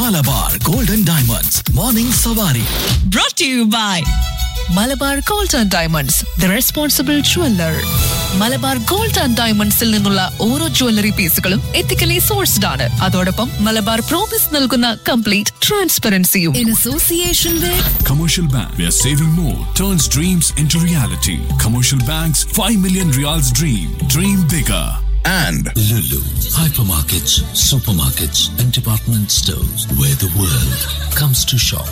Malabar golden diamonds morning സവാരി brought to you by Malabar gold and diamonds the responsible jeweller Malabar gold and ഡയമണ്ട്സിൽ നിന്നുള്ള ഓരോ jewellery പീസുകളും ethically sourced ആണ് അതോടൊപ്പം മലബാർ പ്രോമിസ് നൽകുന്ന കംപ്ലീറ്റ് ട്രാൻസ്പെറൻസിയും in association with Commercial Bank, where saving more turns dreams into reality. Commercial Bank's 5 million reals dream. Dream bigger. and Lulu, hypermarkets, supermarkets, and department stores where the world comes to shop.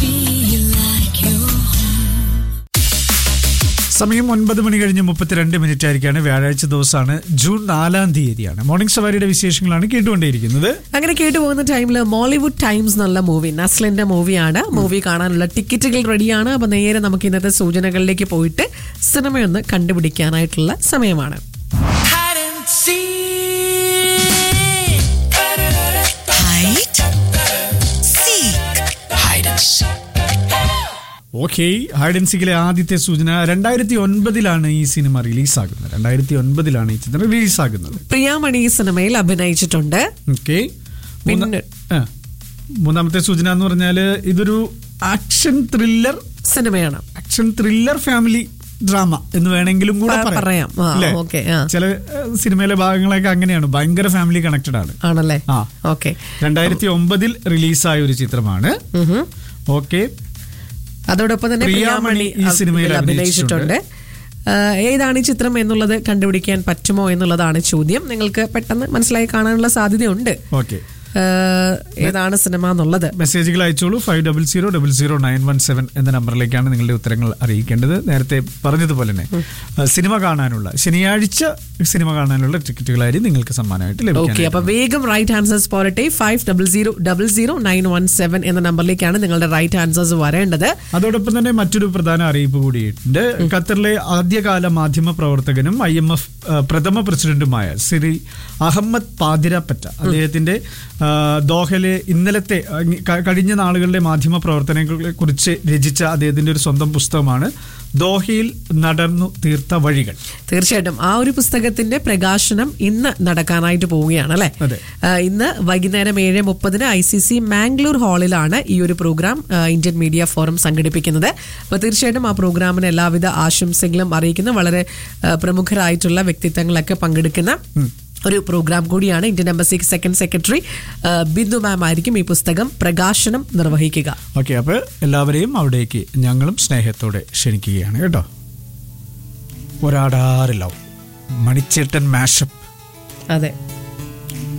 സമയം ഒൻപത് മണി കഴിഞ്ഞ് മുപ്പത്തിരണ്ട് minute ആയിരിക്കാണ് വ്യാഴാഴ്ച ദിവസമാണ് June നാലാം തീയതിയാണ് morning സവാരിയുടെ വിശേഷങ്ങളാണ് കേട്ടുകൊണ്ടേയിരിക്കുന്നത് അങ്ങനെ കേട്ടുപോകുന്ന ടൈമിൽ മോളിവുഡ് ടൈംസ് എന്നുള്ള മൂവി നസ്ലിന്റെ മൂവിയാണ് മൂവി കാണാനുള്ള ടിക്കറ്റുകൾ റെഡിയാണ് അപ്പൊ നേരെ നമുക്ക് ഇന്നത്തെ സൂചനകളിലേക്ക് പോയിട്ട് സിനിമയൊന്ന് കണ്ടുപിടിക്കാനായിട്ടുള്ള സമയമാണ് Hide and seek. ഓക്കെ ഹൈഡൻസിക്കിലെ ആദ്യത്തെ സൂചന രണ്ടായിരത്തി ഒൻപതിലാണ് ഈ സിനിമ റിലീസാകുന്നത് രണ്ടായിരത്തി ഒൻപതിലാണ് ഈ ചിത്രം റിലീസാകുന്നത് പ്രിയാമണി ഈ സിനിമയിൽ അഭിനയിച്ചിട്ടുണ്ട് ഓക്കെ പിന്നെ- മൂന്നാമത്തെ സൂചന എന്ന് പറഞ്ഞാല് ഇതൊരു ആക്ഷൻ ത്രില്ലർ സിനിമയാണ് ആക്ഷൻ ത്രില്ലർ ഫാമിലി ഡ്രാമ എന്ന് വേണമെങ്കിലും കൂടെ പ- പറയാം. ആ, അല്ലേ? okay, ആ. ചില ഏഹ്, സിനിമയിലെ ഭാഗങ്ങളൊക്കെ അങ്ങനെയാണ് ഭയങ്കര ഫാമിലി കണക്റ്റഡ് ആണ് ആണല്ലേ ആ. ഓക്കെ രണ്ടായിരത്തി ഒമ്പതിൽ റിലീസായ ഒരു ചിത്രമാണ് ഓക്കെ അതോടൊപ്പം തന്നെ പ്രിയാമണി പ്രിയാമണി ഈ സിനിമയിൽ അഭിനയിച്ചിട്ടുണ്ട് ആ, ഏതാണ് ഈ ചിത്രം എന്നുള്ളത് കണ്ടുപിടിക്കാൻ പറ്റുമോ എന്നുള്ളതാണ് ചോദ്യം നിങ്ങൾക്ക് പെട്ടെന്ന് മനസ്സിലായി കാണാനുള്ള സാധ്യതയുണ്ട് ഓക്കെ ആ, ഏതാണ് സിനിമ എന്നുള്ളത് മെസ്സേജുകൾ അയച്ചോളൂ five double zero double zero nine one seven എന്ന നമ്പറിലേക്കാണ് നിങ്ങളുടെ ഉത്തരങ്ങൾ അറിയിക്കേണ്ടത് നേരത്തെ പറഞ്ഞതുപോലെ തന്നെ ആ, സിനിമ കാണാനുള്ള ശനിയാഴ്ച സിനിമ കാണാനുള്ള ടിക്കറ്റുകളായിരിക്കും നിങ്ങൾക്ക് സമ്മാനമായിട്ട് ഓക്കെ ലഭിക്കും അപ്പൊ വേഗം റൈറ്റ് ആൻസേഴ്സ് പോരട്ടെ five double zero double zero nine one seven എന്ന നമ്പറിലേക്കാണ് നിങ്ങളുടെ റൈറ്റ് ആൻസേഴ്സ് വരേണ്ടത് അതോടൊപ്പം തന്നെ മറ്റൊരു പ്രധാന അറിയിപ്പ് കൂടിയുണ്ട് ഖത്തറിലെ ആദ്യകാല മാധ്യമ പ്രവർത്തകനും ഐ എം എഫ് പ്രഥമ പ്രസിഡന്റുമായ ശ്രീ അഹമ്മദ് പാതിരാപ്പറ്റ അദ്ദേഹത്തിന്റെ ആ, ദോഹയിലെ ഇന്നലത്തെ ആ, ക- കഴിഞ്ഞ നാളുകളിലെ മാധ്യമ പ്രവർത്തനങ്ങളെ കുറിച്ച് രചിച്ച അദ്ദേഹത്തിന്റെ ഒരു സ്വന്തം പുസ്തകമാണ് ദോഹയിൽ നടന്നു തീർത്ത വഴികൾ തീർച്ചയായിട്ടും ആ ഒരു പുസ്തകത്തിന്റെ പ്രകാശനം ഇന്ന് നടക്കാനായിട്ട് പോവുകയാണ് അല്ലെ അതെ. ഇന്ന് വൈകുന്നേരം ഏഴ് മുപ്പതിന് ഐ സി സി മാംഗ്ലൂർ ഹാളിലാണ് ഈ ഒരു പ്രോഗ്രാം ആ, ഇന്ത്യൻ മീഡിയ ഫോറം സംഘടിപ്പിക്കുന്നത് അപ്പൊ തീർച്ചയായിട്ടും ആ പ്രോഗ്രാമിന് എല്ലാവിധ ആശംസകളും അറിയിക്കുന്ന വളരെ ആ, പ്രമുഖരായിട്ടുള്ള വ്യക്തിത്വങ്ങളൊക്കെ പങ്കെടുക്കുന്ന ഒരു പ്രോഗ്രാം കൂടിയാണ് ഇന്ത്യൻ എംബസി സെക്കൻഡ് സെക്രട്ടറി ആ, ബിന്ദു മാം ആയിരിക്കും ഈ പുസ്തകം പ്രകാശനം നിർവഹിക്കുക ഓക്കെ അപ്പൊ എല്ലാവരെയും അവിടേക്ക് ഞങ്ങളും സ്നേഹത്തോടെ ക്ഷണിക്കുകയാണ് കേട്ടോ ഒരാടാറില്ല മണിച്ചേട്ടൻ മാഷപ്പ് അതെ